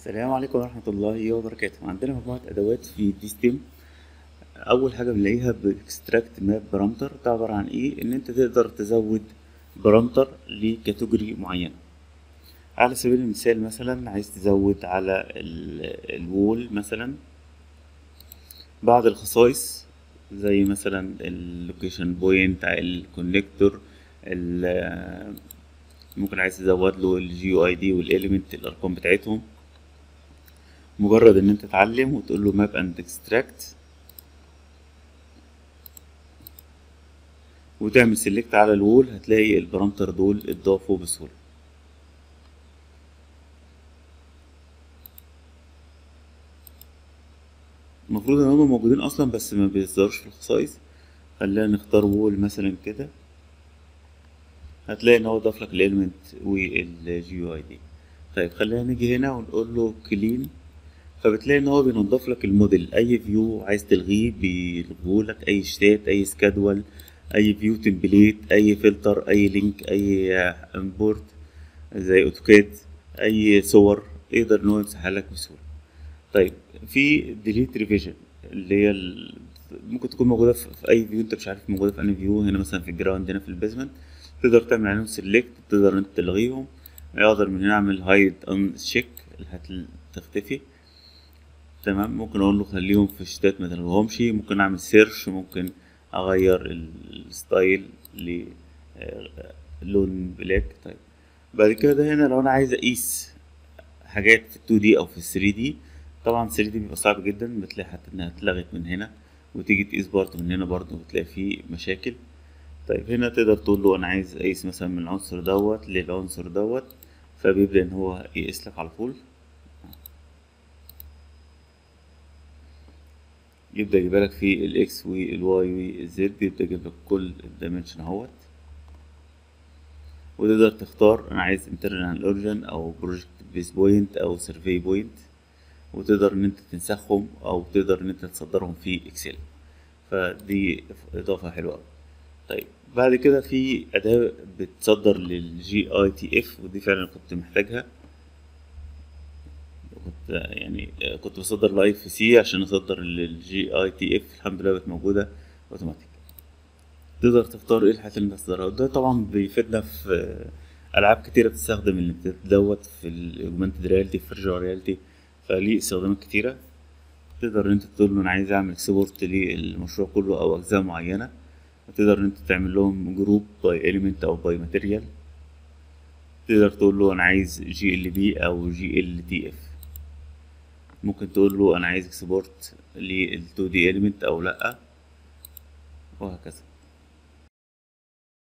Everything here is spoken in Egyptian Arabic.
السلام عليكم ورحمة الله وبركاته عندنا مجموعة أدوات في دي ستيم أول حاجة بنلاقيها باكستراكت ماب بارامتر ده عبارة عن إيه إن أنت تقدر تزود بارامتر لكاتيجوري معينة على سبيل المثال مثلا عايز تزود على ال- الوول مثلا بعض الخصائص زي مثلا اللوكيشن بوينت الكونكتور ممكن عايز تزود له الجي يو اي دي والاليمنت الارقام بتاعتهم مجرد ان انت تتعلم وتقول له ماب اند اكستراكت وتعمل سيلكت على الوول هتلاقي البارامتر دول اتضافوا بسهولة المفروض ان هما موجودين اصلا بس ما بيظهرش في الخصائص خلينا نختار وول مثلا كده هتلاقي ان هو ضاف لك الاليمنت والجي يو اي دي طيب خلينا نيجي هنا ونقول له كلين فبتلاقي ان هو بينضف لك الموديل اي فيو عايز تلغيه بيلغيه لك اي شتات اي سكادول اي فيو تمبليت اي فلتر اي لينك اي امبورت زي اوتوكاد اي صور يقدر ان هو يمسحها لك بسهوله طيب في ديليت ريفيجن اللي هي ال... ممكن تكون موجوده في, في اي فيو انت مش عارف موجوده في انهي فيو هنا مثلا في الجراوند هنا في البيزمنت تقدر تعمل عليهم سيلكت تقدر انت تلغيهم اقدر من هنا اعمل هايد ان تشيك هتختفي تمام ممكن اقول له خليهم في الشتات ما تلغيهمش ممكن اعمل سيرش ممكن اغير الستايل لون بلاك طيب بعد كده هنا لو انا عايز اقيس حاجات في 2 دي او في 3 دي طبعا 3 دي بيبقى صعب جدا بتلاقي حتى انها اتلغت من هنا وتيجي تقيس برضه من هنا برضه بتلاقي فيه مشاكل طيب هنا تقدر تقول له انا عايز اقيس مثلا من العنصر دوت للعنصر دوت فبيبدأ ان هو يقيس لك على طول يبدأ يجيب لك في الاكس والواي والزد يبدأ يجيب لك كل الدايمنشن اهوت وتقدر تختار انا عايز انترنال اوريجن او بروجكت بيس بوينت او سيرفي بوينت وتقدر ان انت تنسخهم او تقدر ان انت تصدرهم في اكسل فدي اضافة حلوة طيب بعد كده في أداة بتصدر للجي اي تي اف ودي فعلا كنت محتاجها كنت يعني كنت بصدر لايف في سي عشان اصدر للجي اي تي اف الحمد لله بقت موجودة اوتوماتيك تقدر تختار ايه الحاجات اللي انت تصدرها وده طبعا بيفيدنا في العاب كتيرة بتستخدم اللي دوت في الاوجمانتد رياليتي في فيرجوال رياليتي فليه استخدامات كتيرة تقدر ان انت تقول له انا عايز اعمل اكسبورت للمشروع كله او اجزاء معينة تقدر ان انت تعمل لهم جروب باي اليمنت او باي ماتيريال تقدر تقول له انا عايز جي ال بي او جي ال تي اف ممكن تقول له انا عايز اكسبورت لل 2 دي اليمنت او لا وهكذا